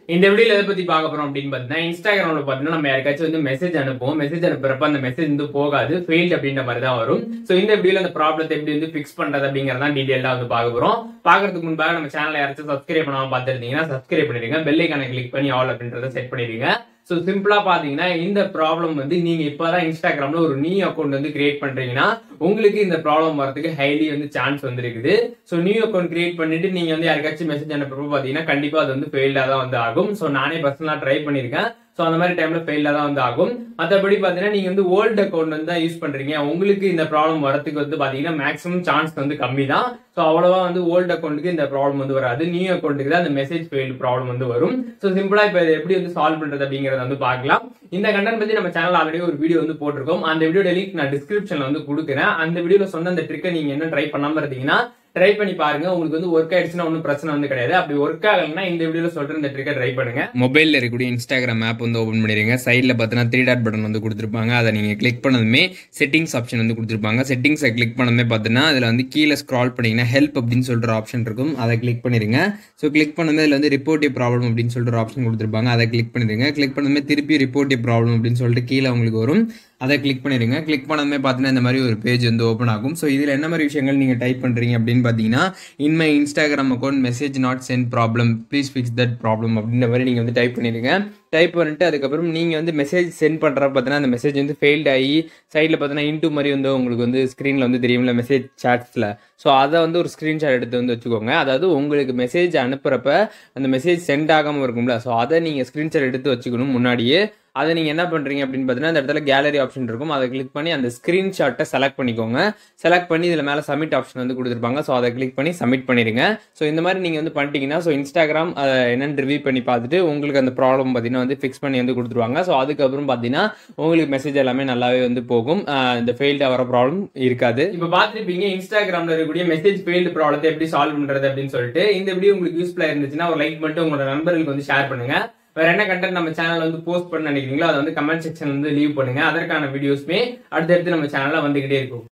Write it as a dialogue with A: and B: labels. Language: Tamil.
A: இந்த வீடியோல எதை பத்தி பார்க்க போறோம் அப்படின்னு பார்த்தீங்கன்னா இன்ஸ்டாகிராம்ல பார்த்தீங்கன்னா நம்ம யாருக்காச்சும் வந்து மெசேஜ் அனுப்புவோம் மெசேஜ் அனுப்புறப்ப அந்த மெசேஜ் வந்து போகாது ஃபெயில்ட் அப்படின்ற மாதிரி தான் வரும் ஸோ இந்த வீடியோல அந்த ப்ராப்ளத்தை எப்படி வந்து ஃபிக்ஸ் பண்றது அப்படிங்கறத டீடைலா வந்து பார்க்க போறோம் பார்க்கறதுக்கு முன்பாக நம்ம சேனலை யாராச்சும் சப்ஸ்கிரைப் பண்ணாம பார்த்துருந்தீங்கன்னா சப்ஸ்கிரைப் பண்ணிடுங்க பெல் ஐக்கான கிளிக் பண்ணி ஆல் அப்படின்றத செட் பண்ணிடுங்க ஸோ சிம்பிளா பாத்தீங்கன்னா இந்த ப்ராப்ளம் வந்து நீங்க இப்பதான் இன்ஸ்டாகிராம்ல ஒரு நியூ அக்கௌண்ட் வந்து கிரியேட் பண்றீங்கன்னா உங்களுக்கு இந்த ப்ராப்ளம் வரதுக்கு ஹைலி வந்து சான்ஸ் வந்து இருக்குது ஸோ நியூ அக்கௌண்ட் கிரியேட் பண்ணிட்டு நீங்க வந்து யாருக்காச்சும் மெசேஜ் அனுப்புறப்ப பாத்தீங்கன்னா கண்டிப்பா அது வந்து ஃபெயில்டா தான் வந்து ஆகும் ஸோ நானே பர்சனலா ட்ரை பண்ணிருக்கேன் ஸோ அந்த மாதிரி டைம்ல ஃபெயிலா தான் வந்து ஆகும் மற்றபடி பாத்தீங்கன்னா நீங்க வந்து ஓல்டு அக்கௌண்ட் வந்து தான் யூஸ் பண்றீங்க உங்களுக்கு இந்த ப்ராப்ளம் வரதுக்கு வந்து பாத்தீங்கன்னா மேக்ஸிமம் சான்ஸ் வந்து கம்மி தான் ஸோ அவ்வளவா வந்து ஓல்டு அக்கௌண்ட்டுக்கு இந்த ப்ராப்ளம் வந்து வராது நியூ அக்கௌண்ட்டுக்கு தான் அந்த மெசேஜ் ஃபெயில்டு ப்ராப்ளம் வந்து வரும் ஸோ சிம்பிளா இப்போ இதை எப்படி வந்து சால்வ் பண்றது அப்படிங்கறத வந்து பார்க்கலாம் இந்த கண்டென்ட் பத்தி நம்ம சேனல் ஆல்ரெடி ஒரு வீடியோ வந்து போட்டிருக்கோம் அந்த வீடியோட லிங்க் நான் டிஸ்கிரிப்ஷன்ல வந்து கொடுக்குறேன் அந்த வீடியோல சொன்ன அந்த ட்ரிக்கை நீங்க என்ன ட்ரை பண்ணாம இருந்தீங்கன்னா ட்ரை பண்ணி பாருங்க உங்களுக்கு வந்து ஒர்க் ஆயிடுச்சுன்னா ஒன்றும் பிரச்சனை வந்து கிடையாது அப்படி ஒர்க் ஆகலைன்னா இந்த வீடியோல சொல்ற இந்த ட்ரிக்கை ட்ரை பண்ணுங்க
B: மொபைலில் இருக்கக்கூடிய இன்ஸ்டாகிராம் ஆப் வந்து ஓப்பன் பண்ணிடுங்க சைடில் பார்த்தீங்கன்னா த்ரீ டாட் பட்டன் வந்து கொடுத்துருப்பாங்க அதை நீங்கள் கிளிக் பண்ணதுமே செட்டிங்ஸ் ஆப்ஷன் வந்து கொடுத்துருப்பாங்க செட்டிங்ஸை கிளிக் பண்ணதுமே பார்த்தீங்கன்னா அதில் வந்து கீழே ஸ்க்ரால் பண்ணிங்கன்னா ஹெல்ப் அப்படின்னு சொல்கிற ஆப்ஷன் இருக்கும் அதை கிளிக் பண்ணிடுங்க ஸோ கிளிக் பண்ணதுமே அதில் வந்து ரிப்போர்ட்டிவ் ப்ராப்ளம் அப்படின்னு சொல்லிட்டு ஒரு ஆப்ஷன் கொடுத்துருப்பாங்க அதை கிளிக் பண்ணிடுங்க கிளிக் பண்ணதுமே திருப்பி ரிப்போர்ட்டிவ் ப்ராப்ளம் அப்படின்னு சொல்லிட்டு கீழே உங்களுக்கு வரும் அதை கிளிக் பண்ணிடுங்க கிளிக் பண்ணதுமே பார்த்தீங்கன்னா இந்த மாதிரி ஒரு பேஜ் வந்து ஓப்பன் ஆகும் ஸோ இதில் என்ன மாதிரி விஷயங்கள் நீங்கள் டைப் பண்ணுறீங்க அப்படின்னு பார்த்தீங்கன்னா in my Instagram account message not sent problem please fix that problem அப்படின்ற மாதிரி நீங்கள் வந்து டைப் பண்ணிடுங்க டைப் பண்ணிட்டு அதுக்கப்புறம் நீங்கள் வந்து மெசேஜ் சென்ட் பண்ணுற பார்த்தீங்கன்னா அந்த மெசேஜ் வந்து ஃபெயில்ட் ஆகி சைடில் பார்த்தீங்கன்னா இன்டூ மாதிரி வந்து உங்களுக்கு வந்து ஸ்க்ரீனில் வந்து தெரியும்ல மெசேஜ் சாட்ஸில் ஸோ அதை வந்து ஒரு ஸ்க்ரீன்ஷாட் எடுத்து வந்து வச்சுக்கோங்க அதாவது உங்களுக்கு மெசேஜ் அனுப்புகிறப்ப அந்த மெசேஜ் சென்ட் ஆகாமல் இருக்கும்ல ஸோ அதை நீங்கள் ஸ்க்ரீன்ஷாட் எடுத்து வச்சுக்கணும் முன்னாடியே அதை நீங்கள் என்ன பண்ணுறீங்க அப்படின்னு பார்த்தீங்கன்னா அந்த இடத்துல கேலரி ஆப்ஷன் இருக்கும் அதை கிளிக் பண்ணி அந்த ஸ்க்ரீன்ஷாட்டை செலக்ட் பண்ணிக்கோங்க செலக்ட் பண்ணி இதில் மேலே சப்மிட் ஆப்ஷன் வந்து கொடுத்துருப்பாங்க ஸோ அதை கிளிக் பண்ணி சப்மிட் பண்ணிடுங்க ஸோ இந்த மாதிரி நீங்கள் வந்து பண்ணிட்டீங்கன்னா ஸோ இன்ஸ்டாகிராம் அதை என்னென்னு ரிவ்யூ பண்ணி பார்த்துட்டு உங்களுக்கு அந்த ப்ராப்ளம் பார்த்தீங்கன்னா வந்து ஃபிக்ஸ் பண்ணி வந்து கொடுத்துருவாங்க ஸோ அதுக்கப்புறம் பார்த்தீங்கன்னா உங்களுக்கு மெசேஜ் எல்லாமே நல்லாவே வந்து போகும் ஆஹ் இந்த ஃபெயில்டாக வர ப்ராப்ளம் இருக்காது
A: இப்போ பார்த்துருப்பீங்க இன்ஸ்டாகிராம்ல இருக்கக்கூடிய மெசேஜ் ஃபெயில்டு ப்ராப்ளத்தை எப்படி சால்வ் பண்றது அப்படின்னு சொல்லிட்டு இந்த வீடியோ உங்களுக்கு யூஸ்ஃபுல்லா இருந்துச்சுன்னா ஒரு லைக் பண்ணிட்டு உங்களோட நண்பர்களுக்கு வந்து ஷேர் பண்ணுங்க வேற என்ன கண்டென்ட் நம்ம சேனல்ல வந்து போஸ்ட் பண்ண நினைக்கிறீங்களோ அதை வந்து கமெண்ட் செக்ஷன் வந்து லீவ் பண்ணுங்க அதற்கான வீடியோஸ்மே அடுத்தடுத்து நம்ம சேனல்ல வந்துகிட்டே இருக்கும்